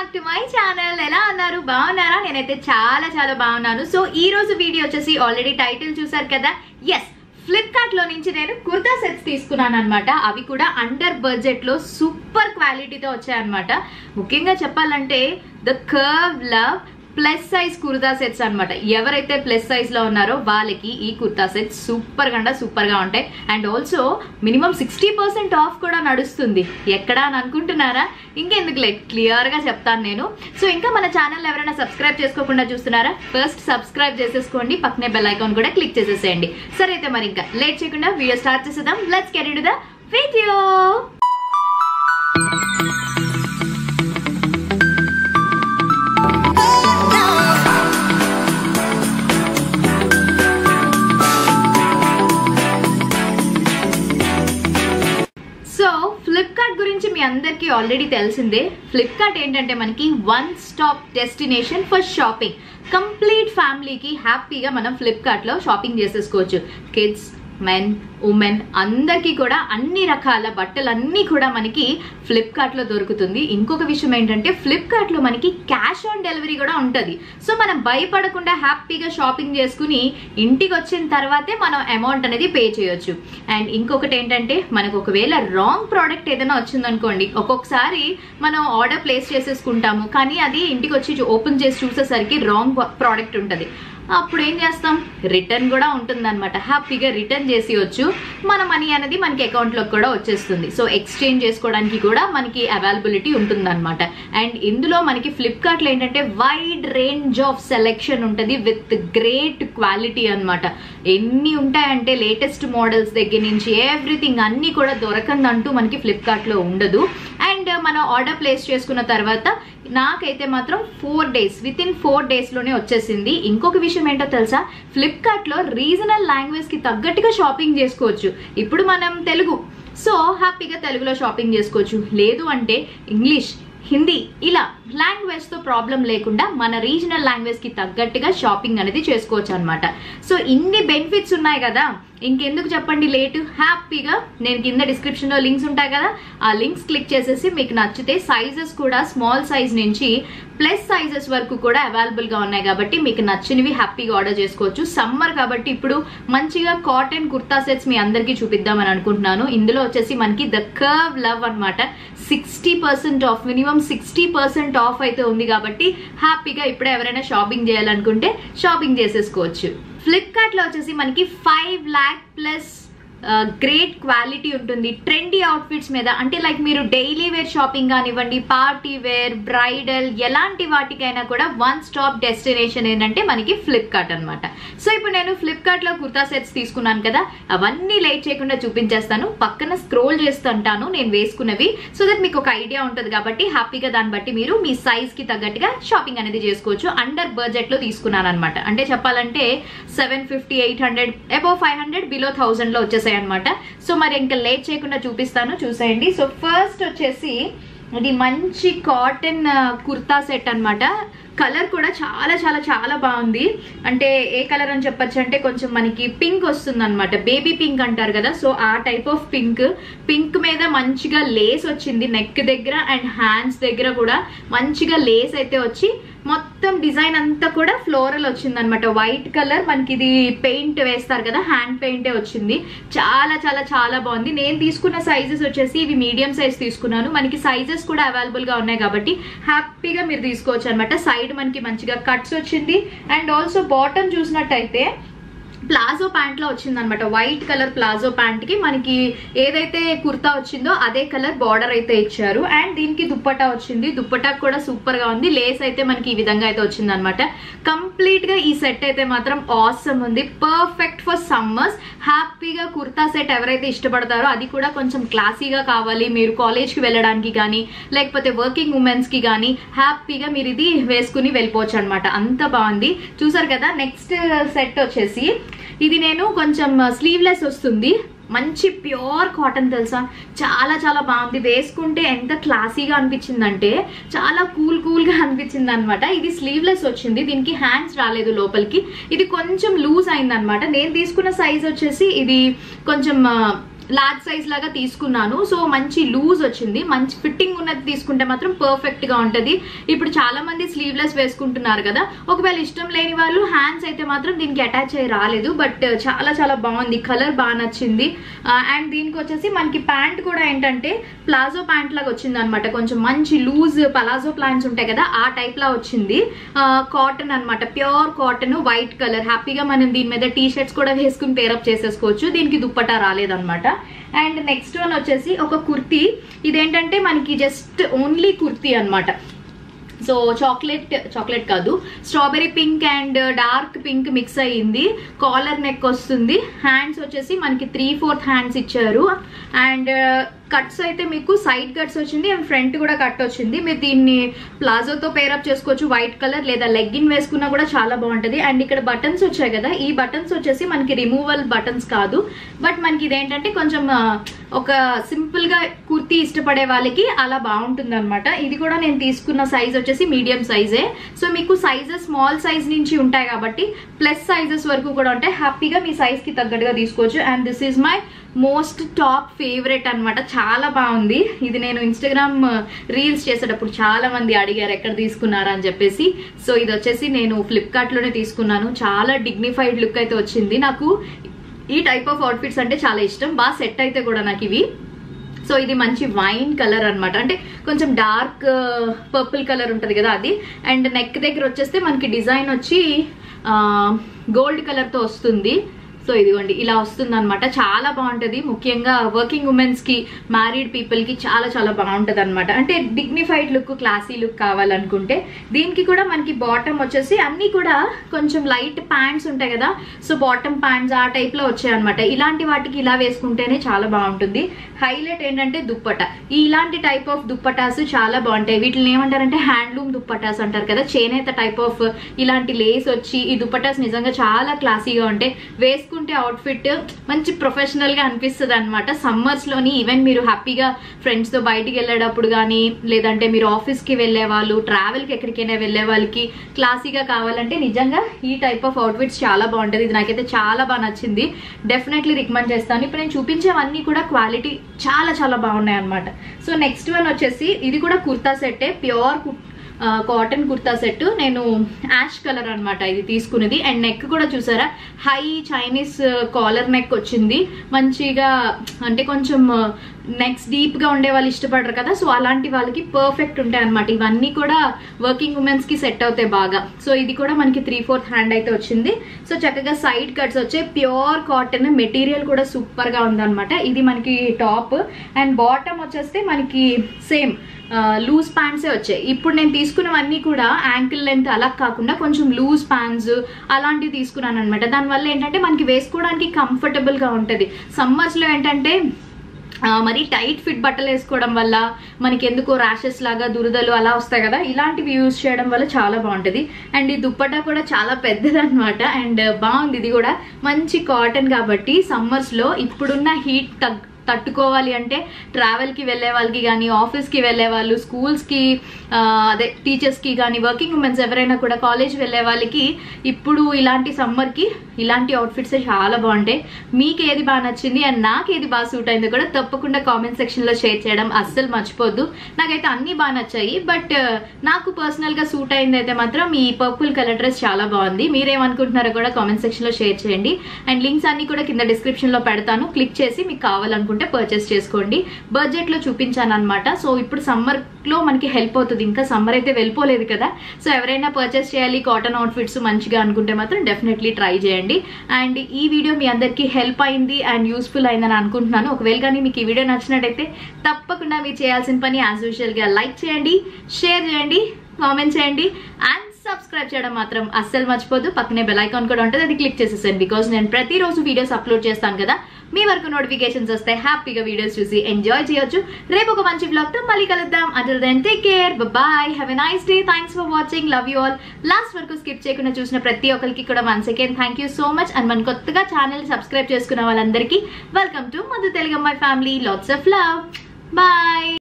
back to my channel ఎలా ఉన్నారు బాగున్నారా నేనైతే చాలా చాలా బాగున్నాను సో ఈ రోజు వీడియో వచ్చేసి ఆల్రెడీ టైటిల్ చూసారు కదా ఎస్ ఫ్లిప్కార్ట్ లో నుంచి నేను కుర్తా సెట్స్ తీసుకున్నాను అనమాట అవి కూడా అండర్ బడ్జెట్ లో సూపర్ క్వాలిటీతో వచ్చాయన్నమాట ముఖ్యంగా చెప్పాలంటే the Curve Love plus size kurta sets అన్నమాట ఎవరైతే ప్లస్ సైజ్ లో ఉన్నారో వాళ్ళకి ఈ కుర్తా సెట్స్ సూపర్ గండా సూపర్ గా ఉంటాయి and also minimum sixty percent off కూడా నడుస్తుంది ఎక్కడా అని అనుకుంటున్నారా ఇంకెందుకు లైక్ క్లియర్ గా చెప్తాను నేను సో ఇంకా మన ఛానల్ ఎవరైనా సబ్స్క్రైబ్ చేసుకోకుండా చూస్తున్నారా ఫస్ట్ సబ్స్క్రైబ్ చేసేసుకోండి పక్కనే బెల్ ఐకాన్ కూడా క్లిక్ చేసేసేయండి సరే అయితే మరి ఇంకా లేట్ చేయకుండా వీడియో స్టార్ట్ చేసేద్దాం let's get in the video so Flipkart గురించి మీ అందరికీ ఆల్రెడీ తెలిసిందే ఫ్లిప్కార్ట్ ఏంటంటే మనకి one stop destination for shopping complete ఫ్యామిలీకి హ్యాపీగా మనం ఫ్లిప్కార్ట్లో షాపింగ్ చేసేసుకోవచ్చు కిడ్స్ మెన్ ఉమెన్ అందరికీ కూడా అన్ని రకాల బట్టలన్నీ కూడా మనకి ఫ్లిప్కార్ట్లో దొరుకుతుంది ఇంకొక విషయం ఏంటంటే ఫ్లిప్కార్ట్లో మనకి క్యాష్ ఆన్ డెలివరీ కూడా ఉంటుంది సో మనం భయపడకుండా హ్యాపీగా షాపింగ్ చేసుకుని ఇంటికి వచ్చిన తర్వాతే మనం అమౌంట్ అనేది పే చేయొచ్చు అండ్ ఇంకొకటి ఏంటంటే మనకు ఒకవేళ రాంగ్ ప్రోడక్ట్ ఏదైనా వచ్చిందనుకోండి ఒక్కొక్కసారి మనం ఆర్డర్ ప్లేస్ చేసేసుకుంటాము కానీ అది ఇంటికి వచ్చి ఓపెన్ చేసి చూసేసరికి రాంగ్ ప్రోడక్ట్ ఉంటుంది అప్పుడు ఏం చేస్తాం రిటర్న్ కూడా ఉంటుందన్నమాట హ్యాపీగా రిటర్న్ చేసేయచ్చు మన మనీ అనేది మనకి అకౌంట్లోకి కూడా వచ్చేస్తుంది సో ఎక్స్చేంజ్ చేసుకోవడానికి కూడా మనకి అవైలబిలిటీ ఉంటుందన్నమాట అండ్ ఇందులో మనకి ఫ్లిప్కార్ట్లో ఏంటంటే వైడ్ రేంజ్ ఆఫ్ సెలెక్షన్ ఉంటుంది విత్ గ్రేట్ క్వాలిటీ అన్నమాట ఎన్ని ఉంటాయంటే లేటెస్ట్ మోడల్స్ దగ్గర నుంచి ఎవ్రీథింగ్ అన్నీ కూడా దొరకందంటూ మనకి ఫ్లిప్కార్ట్లో ఉండదు అండ్ మనం ఆర్డర్ ప్లేస్ చేసుకున్న తర్వాత నాకైతే మాత్రం four days within four డేస్లోనే వచ్చేసింది ఇంకొక విషయం ఏంటో తెలుసా ఫ్లిప్కార్ట్లో రీజనల్ లాంగ్వేజ్కి తగ్గట్టుగా షాపింగ్ చేసుకోవచ్చు ఇప్పుడు మనం తెలుగు సో హ్యాపీగా తెలుగులో షాపింగ్ చేసుకోవచ్చు లేదు అంటే ఇంగ్లీష్ హిందీ ఇలా లాంగ్వేజ్తో ప్రాబ్లం లేకుండా మన రీజనల్ లాంగ్వేజ్కి తగ్గట్టుగా షాపింగ్ అనేది చేసుకోవచ్చు అనమాట సో ఇన్ని బెనిఫిట్స్ ఉన్నాయి కదా ఇంకెందుకు చెప్పండి లేటు హ్యాపీగా నేను కింద డిస్క్రిప్షన్లో లింక్స్ ఉంటాయి కదా ఆ లింక్స్ క్లిక్ చేసేసి మీకు నచ్చితే సైజెస్ కూడా స్మాల్ సైజ్ నుంచి ప్లస్ సైజెస్ వరకు కూడా అవైలబుల్గా ఉన్నాయి కాబట్టి మీకు నచ్చినవి హ్యాపీగా ఆర్డర్ చేసుకోవచ్చు సమ్మర్ కాబట్టి ఇప్పుడు మంచిగా కాటన్ కుర్తా సెట్స్ మీ అందరికీ చూపిద్దామని అనుకుంటున్నాను ఇందులో వచ్చేసి మనకి ద కర్వ్ లవ్ అనమాట sixty percent off minimum sixty percent off అయితే ఉంది కాబట్టి హ్యాపీగా ఇప్పుడే ఎవరైనా షాపింగ్ చేయాలనుకుంటే షాపింగ్ చేసేసుకోవచ్చు ఫ్లిప్కార్ట్ లో వచ్చేసి మనకి five lakh plus great quality ఉంటుంది ట్రెండీ అవుట్ఫిట్స్ మీద అంటే లైక్ మీరు డైలీ వేర్ షాపింగ్ కానివ్వండి పార్టీ వేర్ బ్రైడల్ ఎలాంటి వాటికైనా కూడా వన్ స్టాప్ డెస్టినేషన్ ఏంటంటే మనకి ఫ్లిప్కార్ట్ అనమాట సో ఇప్పుడు నేను ఫ్లిప్కార్ట్ లో కుర్తా సెట్స్ తీసుకున్నాను కదా అవన్నీ లేట్ చేయకుండా చూపించేస్తాను పక్కన స్క్రోల్ చేస్తుంటాను నేను వేసుకున్నవి సో దట్ మీకు ఒక ఐడియా ఉంటుంది కాబట్టి హ్యాపీగా దాన్ని బట్టి మీరు మీ సైజ్ కి తగ్గట్టుగా షాపింగ్ అనేది చేసుకోవచ్చు అండర్ బడ్జెట్ లో తీసుకున్నాను అనమాట అంటే చెప్పాలంటే seven fifty eight hundred above five hundred below thousand లో వచ్చేసాయి అనమాట సో మరి ఇంకా లేట్ చేయకుండా చూపిస్తాను చూసేయండి సో ఫస్ట్ వచ్చేసి ఇది మంచి కాటన్ కుర్తా సెట్ అన్నమాట కలర్ కూడా చాలా చాలా చాలా బాగుంది అంటే ఏ కలర్ అని చెప్పొచ్చు అంటే కొంచెం మనకి పింక్ వస్తుంది అనమాట బేబీ పింక్ అంటారు కదా సో ఆ టైప్ ఆఫ్ పింక్ పింక్ మీద మంచిగా లేస్ వచ్చింది నెక్ దగ్గర అండ్ హ్యాండ్స్ దగ్గర కూడా మంచిగా లేస్ అయితే వచ్చి మొత్తం డిజైన్ అంతా కూడా ఫ్లోరల్ వచ్చింది అనమాట వైట్ కలర్ మనకి ఇది పెయింట్ వేస్తారు కదా హ్యాండ్ పెయింటే వచ్చింది చాలా చాలా చాలా బాగుంది నేను తీసుకున్న సైజెస్ వచ్చేసి ఇవి మీడియం సైజ్ తీసుకున్నాను మనకి సైజెస్ కూడా అవైలబుల్ గా ఉన్నాయి కాబట్టి హ్యాపీగా మీరు తీసుకోవచ్చు అనమాట సైడ్ మనకి మంచిగా కట్స్ వచ్చింది అండ్ ఆల్సో బాటమ్ చూసినట్టయితే ప్లాజో ప్యాంట్ లో వచ్చింది అనమాట వైట్ కలర్ ప్లాజో ప్యాంట్ కి మనకి ఏదైతే కుర్తా వచ్చిందో అదే కలర్ బార్డర్ అయితే ఇచ్చారు అండ్ దీనికి దుప్పటా వచ్చింది దుప్పటా కూడా సూపర్ గా ఉంది లేస్ అయితే మనకి ఈ విధంగా అయితే వచ్చింది అనమాట కంప్లీట్ గా ఈ సెట్ అయితే మాత్రం ఆసమ్ ఉంది పర్ఫెక్ట్ ఫర్ సమ్మర్స్ హ్యాపీగా కుర్తా సెట్ ఎవరైతే ఇష్టపడతారో అది కూడా కొంచెం క్లాసీగా కావాలి మీరు కాలేజ్ కి వెళ్ళడానికి కానీ లేకపోతే వర్కింగ్ ఉమెన్స్ కి కానీ హ్యాపీగా మీరు ఇది వేసుకుని వెళ్ళిపోవచ్చు అనమాట అంత బాగుంది చూసారు కదా నెక్స్ట్ సెట్ వచ్చేసి ఇది నేను కొంచెం స్లీవ్లెస్ వస్తుంది మంచి ప్యూర్ కాటన్ తెలుసా చాలా చాలా బాగుంది వేసుకుంటే ఎంత క్లాసీగా అనిపించిందంటే చాలా కూల్ కూల్గా అనిపించింది అనమాట ఇది స్లీవ్లెస్ వచ్చింది దీనికి హ్యాండ్స్ రాలేదు లోపలికి ఇది కొంచెం లూజ్ అయిందనమాట నేను తీసుకున్న సైజ్ వచ్చేసి ఇది కొంచెం లార్జ్ సైజ్ లాగా తీసుకున్నాను సో మంచి లూజ్ వచ్చింది మంచి ఫిట్టింగ్ ఉన్నది తీసుకుంటే మాత్రం పర్ఫెక్ట్ గా ఉంటది ఇప్పుడు చాలా మంది స్లీవ్లెస్ వేసుకుంటున్నారు కదా ఒకవేళ ఇష్టం లేని వాళ్ళు హ్యాండ్స్ అయితే మాత్రం దీనికి అటాచ్ అయ్యి రాలేదు బట్ చాలా చాలా బాగుంది కలర్ బాగా నచ్చింది అండ్ దీనికి వచ్చేసి మనకి ప్యాంట్ కూడా ఏంటంటే ప్లాజో ప్యాంట్ లాగా వచ్చింది అనమాట కొంచెం మంచి లూజ్ పలాజో ప్లాంట్స్ ఉంటాయి కదా ఆ టైప్ లా వచ్చింది కాటన్ అన్నమాట ప్యూర్ కాటన్ వైట్ కలర్ హ్యాపీగా మనం దీని మీద టీ షర్ట్స్ కూడా వేసుకుని పేరప్ చేసేసుకోవచ్చు దీనికి దుప్పటా రాలేదన్నమాట అండ్ నెక్స్ట్ వన్ వచ్చేసి ఒక కుర్తీ ఇదేంటంటే మనకి జస్ట్ ఓన్లీ కుర్తీ అన్నమాట సో చాక్లెట్ చాక్లెట్ కాదు strawberry pink and dark pink mix అయ్యింది కాలర్ నెక్ వస్తుంది హ్యాండ్స్ వచ్చేసి మనకి త్రీ ఫోర్త్ హ్యాండ్స్ ఇచ్చారు అండ్ కట్స్ అయితే మీకు సైడ్ కట్స్ వచ్చింది అండ్ ఫ్రంట్ కూడా కట్ వచ్చింది మీరు దీన్ని ప్లాజోతో పేరప్ చేసుకోవచ్చు వైట్ కలర్ లేదా లెగ్గిన్ వేసుకున్నా కూడా చాలా బాగుంటది అండ్ ఇక్కడ బటన్స్ వచ్చాయి కదా ఈ బటన్స్ వచ్చేసి మనకి రిమూవల్ బటన్స్ కాదు బట్ మనకి ఇదేంటంటే కొంచెం ఆ, ఒక సింపుల్ గా కుర్తీ ఇష్టపడే వాళ్ళకి అలా బాగుంటుంది అనమాట ఇది కూడా నేను తీసుకున్న సైజ్ వచ్చేసి మీడియం సైజే సో మీకు సైజెస్ స్మాల్ సైజ్ నుంచి ఉంటాయి కాబట్టి ప్లస్ సైజెస్ వరకు కూడా ఉంటాయి హ్యాపీగా మీ సైజ్ కి తగ్గట్టుగా తీసుకోవచ్చు and this is my most top favourite అన్నమాట చాలా బాగుంది ఇది నేను ఇన్స్టాగ్రామ్ రీల్స్ చేసేటప్పుడు చాలా మంది అడిగారు ఎక్కడ తీసుకున్నారా అని చెప్పేసి సో ఇది వచ్చేసి నేను ఫ్లిప్కార్ట్ లోనే తీసుకున్నాను చాలా డిగ్నిఫైడ్ లుక్ అయితే వచ్చింది నాకు ఈ టైప్ ఆఫ్ అవుట్ఫిట్స్ అంటే చాలా ఇష్టం బాగా సెట్ అయితే కూడా నాకు ఇవి సో ఇది మంచి వైన్ కలర్ అన్నమాట అంటే కొంచెం డార్క్ పర్పుల్ కలర్ ఉంటుంది కదా అది అండ్ నెక్ దగ్గర వచ్చేస్తే మనకి డిజైన్ వచ్చి గోల్డ్ కలర్తో వస్తుంది సో ఇదిగోండి ఇలా వస్తుంది అనమాట చాలా బాగుంటది ముఖ్యంగా వర్కింగ్ ఉమెన్స్ కి మ్యారీడ్ పీపుల్ కి చాలా చాలా బాగుంటది అనమాట అంటే డిగ్నిఫైడ్ లుక్ క్లాసీ లుక్ కావాలనుకుంటే దీనికి కూడా మనకి బాటమ్ వచ్చేసి అన్ని కూడా కొంచెం లైట్ ప్యాంట్స్ ఉంటాయి కదా సో బాటమ్ ప్యాంట్స్ ఆ టైప్ లో వచ్చాయి అనమాట ఇలాంటి వాటికి ఇలా వేసుకుంటేనే చాలా బాగుంటుంది హైలైట్ ఏంటంటే దుప్పట ఈ ఇలాంటి టైప్ ఆఫ్ దుప్పటాస్ చాలా బాగుంటాయి వీటిని ఏమంటారంటే హ్యాండ్లూమ్ దుప్పటాస్ అంటారు కదా చేనేత టైప్ ఆఫ్ ఇలాంటి లేస్ వచ్చి ఈ దుప్పటాస్ నిజంగా చాలా క్లాసీగా ఉంటాయి వేసుకుంటే అవుట్ఫిట్ మంచి ప్రొఫెషనల్ గా అనిపిస్తుంది అనమాట సమ్మర్స్ లోని ఈవెన్ మీరు హ్యాపీగా ఫ్రెండ్స్ తో బయటికి వెళ్ళేటప్పుడు కానీ లేదంటే మీరు ఆఫీస్ కి వెళ్ళే వాళ్ళు ట్రావెల్ కి ఎక్కడికైనా వెళ్ళే వాళ్ళకి క్లాసీగా కావాలంటే నిజంగా ఈ టైప్ ఆఫ్ అవుట్ఫిట్స్ చాలా బాగుంటది ఇది నాకైతే చాలా బాగా నచ్చింది డెఫినెట్లీ రికమెండ్ చేస్తాను ఇప్పుడు నేను చూపించేవన్నీ కూడా క్వాలిటీ చాలా చాలా బాగున్నాయి అనమాట సో నెక్స్ట్ వన్ వచ్చేసి ఇది కూడా కుర్తా సెట్టే ప్యూర్ కాటన్ కుర్తా సెట్ నేను యాష్ కలర్ అన్నమాట ఇది తీసుకున్నది అండ్ నెక్ కూడా చూసారా హై చైనీస్ కాలర్ నెక్ వచ్చింది మంచిగా అంటే కొంచెం నెక్స్ డీప్ గా ఉండే వాళ్ళు ఇష్టపడరు కదా సో అలాంటి వాళ్ళకి పర్ఫెక్ట్ ఉంటాయి అనమాట ఇవన్నీ కూడా వర్కింగ్ ఉమెన్స్ కి సెట్ అవుతాయి బాగా సో ఇది కూడా మనకి త్రీ ఫోర్త్ హ్యాండ్ అయితే వచ్చింది సో చక్కగా సైడ్ కట్స్ వచ్చే ప్యూర్ కాటన్ మెటీరియల్ కూడా సూపర్ గా ఉందన్నమాట ఇది మనకి టాప్ అండ్ బాటమ్ వచ్చేస్తే మనకి సేమ్ లూజ్ ప్యాంట్సే వచ్చాయి ఇప్పుడు నేను తీసుకున్నవన్నీ కూడా యాంకిల్ లెంత్ అలా కాకుండా కొంచెం లూజ్ ప్యాంట్స్ అలాంటివి తీసుకున్నాను అనమాట దానివల్ల ఏంటంటే మనకి వేసుకోవడానికి కంఫర్టబుల్ గా ఉంటుంది సమ్మర్స్ లో ఏంటంటే ఆ, మరి టైట్ ఫిట్ బట్టలు వేసుకోవడం వల్ల మనకి ఎందుకో ర్యాషెస్ లాగా దురదలు అలా వస్తాయి కదా ఇలాంటివి యూజ్ చేయడం వల్ల చాలా బాగుంటుంది అండ్ ఈ దుప్పటా కూడా చాలా పెద్దది అనమాట అండ్ బాగుంది ఇది కూడా మంచి కాటన్ కాబట్టి సమ్మర్స్ లో ఇప్పుడున్న హీట్ తగ్ తట్టుకోవాలి అంటే ట్రావెల్ కి వెళ్ళే వాళ్ళకి కానీ ఆఫీస్ కి వెళ్ళే వాళ్ళు స్కూల్స్ కి ఆ, అదే టీచర్స్ కి కానీ వర్కింగ్ ఉమెన్స్ ఎవరైనా కూడా కాలేజ్ వెళ్ళే వాళ్ళకి ఇప్పుడు ఇలాంటి సమ్మర్ కి ఇలాంటి అవుట్ఫిట్స్ చాలా బాగుంటాయి మీకు ఏది బాగా నచ్చింది అండ్ నాకు ఏది బాగా సూట్ అయిందో కూడా తప్పకుండా కామెంట్ సెక్షన్ లో షేర్ చేయడం అస్సలు మర్చిపోద్దు నాకైతే అన్ని బాగా నచ్చాయి బట్ నాకు పర్సనల్ గా సూట్ అయింది అయితే మాత్రం ఈ పర్పుల్ కలర్ డ్రెస్ చాలా బాగుంది మీరేమనుకుంటున్నారో కూడా కామెంట్ సెక్షన్ లో షేర్ చేయండి అండ్ లింక్స్ అన్ని కూడా కింద డిస్క్రిప్షన్ లో పెడతాను క్లిక్ చేసి మీకు కావాలనుకుంటే పర్చేస్ చేసుకోండి బడ్జెట్ లో చూపించాను అనమాట సో ఇప్పుడు సమ్మర్ లో మనకి హెల్ప్ అవుతుంది ఇంకా సమ్మర్ అయితే వెళ్ళిపోలేదు కదా సో ఎవరైనా పర్చేస్ చేయాలి కాటన్ అవుట్ఫిట్స్ మంచిగా అనుకుంటే మాత్రం డెఫినెట్లీ ట్రై చేయండి అండ్ ఈ వీడియో మీ అందరికీ హెల్ప్ అయింది అండ్ యూస్ఫుల్ అయిందని అనుకుంటున్నాను ఒకవేళ కానీ మీకు ఈ వీడియో నచ్చినట్టయితే తప్పకుండా మీరు చేయాల్సిన పని యాజ్ యూజువల్ గా లైక్ చేయండి షేర్ చేయండి కామెంట్ చేయండి అండ్ సబ్స్క్రైబ్ చేయడం మాత్రం అస్సలు మర్చిపోదు పక్కనే బెల్ ఐకాన్ కూడా ఉంటుంది అది క్లిక్ చేసేసాను బికాస్ నేను ప్రతిరోజు వీడియోస్ అప్లోడ్ చేస్తాను కదా మీ వరకు నోటిఫికేషన్స్ వస్తే హ్యాపీగా వీడియోస్ చూసి ఎంజాయ్ చేయొచ్చు రేపు ఒక మంచి బ్లాగ్ తో మళ్ళీ కలుద్దాం until then take care bye have a nice day thanks for watching love you all last వరకు స్కిప్ చేయకుండా చూసిన ప్రతి ఒక్కరికి కూడా one second thank you so much and మన కొత్తగా ఛానల్ సబ్స్క్రైబ్ చేసుకున్న వాళ్ళందరికీ welcome to Madhu Telugu my family lots of love bye